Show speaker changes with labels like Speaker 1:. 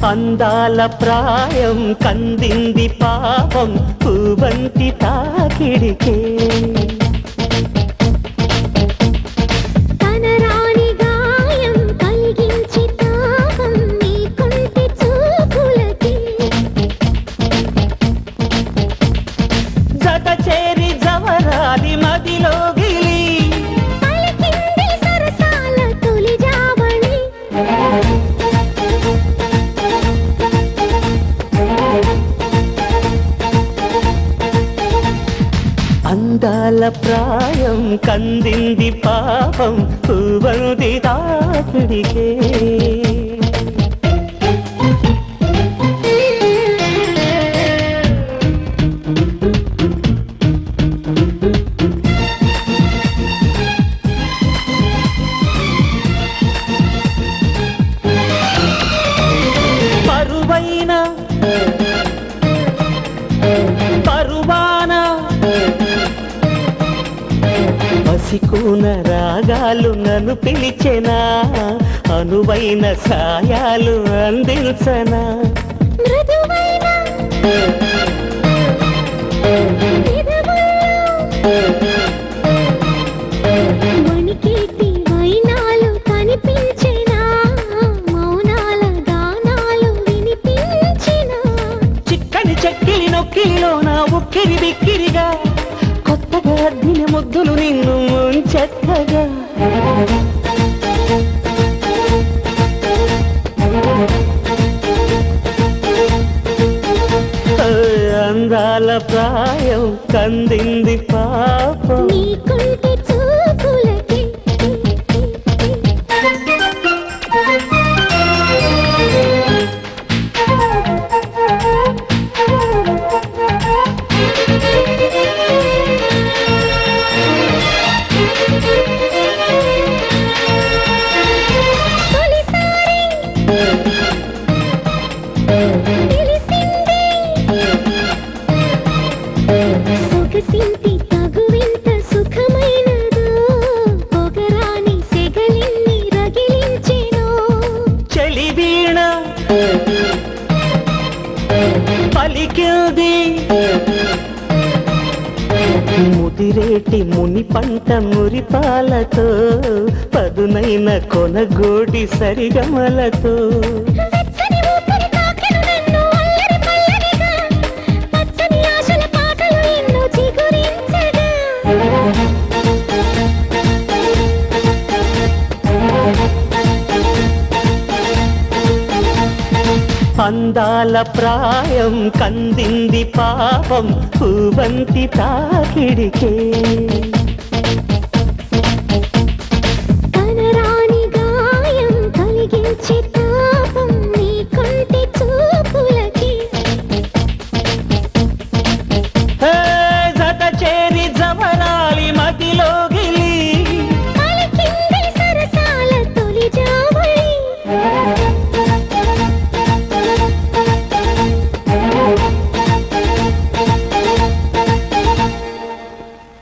Speaker 1: అందాల ప్రాయం కందింది పాపం పూవంతి తాకిడికే
Speaker 2: కనరాని గాయం కలిగించి తాపం నీ కొంటి చూపులకి
Speaker 1: జత చేరి జవరాలి మదిలో గిలి
Speaker 2: పలికింది సరసాల తొలి జావళి
Speaker 1: అందాల ప్రాయం కందింది పాపం పూవంతి తాకిడికే పరువైన పరువాన పసికూన రాగాలు నన్ను పిలిచెనా అనువైన సాయాలు అందించనా
Speaker 2: మృదువైన వణికేటి వైనాలు కనిపించినా మౌనాల గానాలు వినిపించినా
Speaker 1: చిక్కని చెక్కిలి నొక్కిలిలో నా ఉక్కిరి బిక్కిరిగా కొత్తగా అద్దిన ముద్దులు నిన్ను ముంచెత్తగా ఓ, అందాల ప్రాయం కందింది పాపం
Speaker 2: నీ కొంటి చూపులకి తొలిసారి తెలిసింది సొగసింటి తగువింత సుఖమైనదో పొగరాని సెగలిన్ని రగిలించెను
Speaker 1: చలి వీణ పలికింది ముదిరేటి ముని పంట మురిపాలతో పదునైన కొనగోడి సరిగమలతో
Speaker 2: వెచ్చని ఊపిరి తాకెను నన్ను అల్లరి పల్లవిగా పచ్చని ఆశల పాటలు ఎన్నో చిగురించగా
Speaker 1: అందాల ప్రాయం కందింది పాపం పూవంతి తాకిడికే